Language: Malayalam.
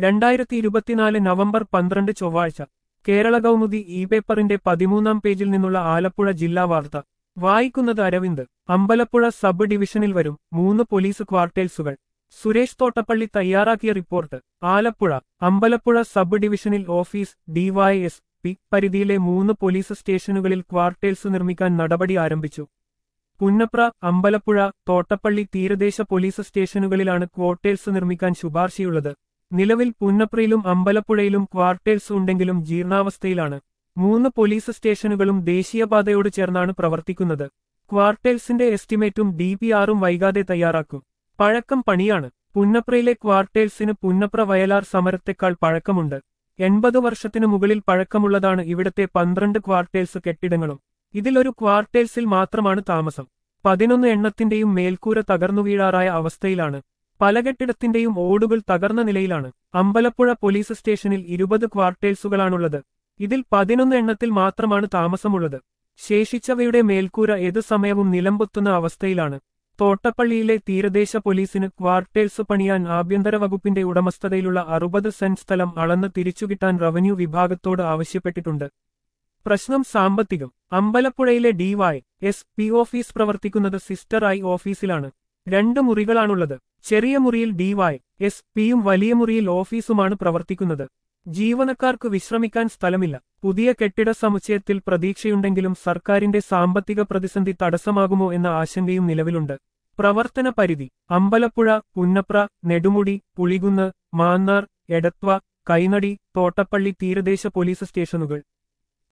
രണ്ടായിരത്തി ഇരുപത്തിനാല് നവംബർ പന്ത്രണ്ട് ചൊവ്വാഴ്ച കേരള കൗമുദി ഇ പേപ്പറിന്റെ പതിമൂന്നാം പേജിൽ നിന്നുള്ള ആലപ്പുഴ ജില്ലാ വാർത്ത വായിക്കുന്നത് അരവിന്ദ് അമ്പലപ്പുഴ സബ് ഡിവിഷനിൽ വരും മൂന്ന് പോലീസ് ക്വാർട്ടേഴ്സുകൾ സുരേഷ് തോട്ടപ്പള്ളി തയ്യാറാക്കിയ റിപ്പോർട്ട് ആലപ്പുഴ അമ്പലപ്പുഴ സബ് ഡിവിഷനിൽ ഓഫീസ് ഡിവൈഎസ് പി പരിധിയിലെ മൂന്ന് പോലീസ് സ്റ്റേഷനുകളിൽ ക്വാർട്ടേഴ്സ് നിർമ്മിക്കാൻ നടപടി ആരംഭിച്ചു പുന്നപ്ര അമ്പലപ്പുഴ തോട്ടപ്പള്ളി തീരദേശ പോലീസ് സ്റ്റേഷനുകളിലാണ് ക്വാർട്ടേഴ്സ് നിർമ്മിക്കാൻ ശുപാർശയുള്ളത് നിലവിൽ പുന്നപ്രയിലും അമ്പലപ്പുഴയിലും ക്വാർട്ടേഴ്സ് ഉണ്ടെങ്കിലും ജീർണാവസ്ഥയിലാണ് മൂന്ന് പോലീസ് സ്റ്റേഷനുകളും ദേശീയപാതയോട് ചേർന്നാണ് പ്രവർത്തിക്കുന്നത് ക്വാർട്ടേഴ്സിന്റെ എസ്റ്റിമേറ്റും ഡി പി ആറും വൈകാതെ തയ്യാറാക്കും പഴക്കം പണിയാണ് പുന്നപ്രയിലെ ക്വാർട്ടേഴ്സിന് പുന്നപ്ര വയലാർ സമരത്തെക്കാൾ പഴക്കമുണ്ട് എൺപത് വർഷത്തിനു മുകളിൽ പഴക്കമുള്ളതാണ് ഇവിടത്തെ പന്ത്രണ്ട് ക്വാർട്ടേഴ്സ് കെട്ടിടങ്ങളും ഇതിലൊരു ക്വാർട്ടേഴ്സിൽ മാത്രമാണ് താമസം പതിനൊന്ന് എണ്ണത്തിന്റെയും മേൽക്കൂര തകർന്നു വീഴാറായ അവസ്ഥയിലാണ് പല കെട്ടിടത്തിന്റെയും ഓടുകൾ തകർന്ന നിലയിലാണ് അമ്പലപ്പുഴ പോലീസ് സ്റ്റേഷനിൽ ഇരുപത് ക്വാർട്ടേഴ്സുകളാണുള്ളത് ഇതിൽ പതിനൊന്ന് എണ്ണത്തിൽ മാത്രമാണ് താമസമുള്ളത് ശേഷിച്ചവയുടെ മേൽക്കൂര ഏതു സമയവും നിലംപൊത്തുന്ന അവസ്ഥയിലാണ് തോട്ടപ്പള്ളിയിലെ തീരദേശ പോലീസിന് ക്വാർട്ടേഴ്സ് പണിയാൻ ആഭ്യന്തര വകുപ്പിന്റെ ഉടമസ്ഥതയിലുള്ള അറുപത് സെന്റ് സ്ഥലം അളന്ന് തിരിച്ചുകിട്ടാൻ റവന്യൂ വിഭാഗത്തോട് ആവശ്യപ്പെട്ടിട്ടുണ്ട് പ്രശ്നം സാമ്പത്തികം അമ്പലപ്പുഴയിലെ ഡിവൈ എസ് പി ഓഫീസ് പ്രവർത്തിക്കുന്നത് സിസ്റ്റർ ഐ ഓഫീസിലാണ് രണ്ട് മുറികളാണുള്ളത് ചെറിയ മുറിയിൽ ഡിവൈ എസ് പിയും വലിയ മുറിയിൽ ഓഫീസുമാണ് പ്രവർത്തിക്കുന്നത് ജീവനക്കാർക്ക് വിശ്രമിക്കാൻ സ്ഥലമില്ല പുതിയ കെട്ടിട സമുച്ചയത്തിൽ പ്രതീക്ഷയുണ്ടെങ്കിലും സർക്കാരിന്റെ സാമ്പത്തിക പ്രതിസന്ധി തടസ്സമാകുമോ എന്ന ആശങ്കയും നിലവിലുണ്ട് പ്രവർത്തന പരിധി അമ്പലപ്പുഴ പുന്നപ്ര നെടുമുടി പുളികുന്ന് മാന്നാർ എടത്വ കൈനടി തോട്ടപ്പള്ളി തീരദേശ പോലീസ് സ്റ്റേഷനുകൾ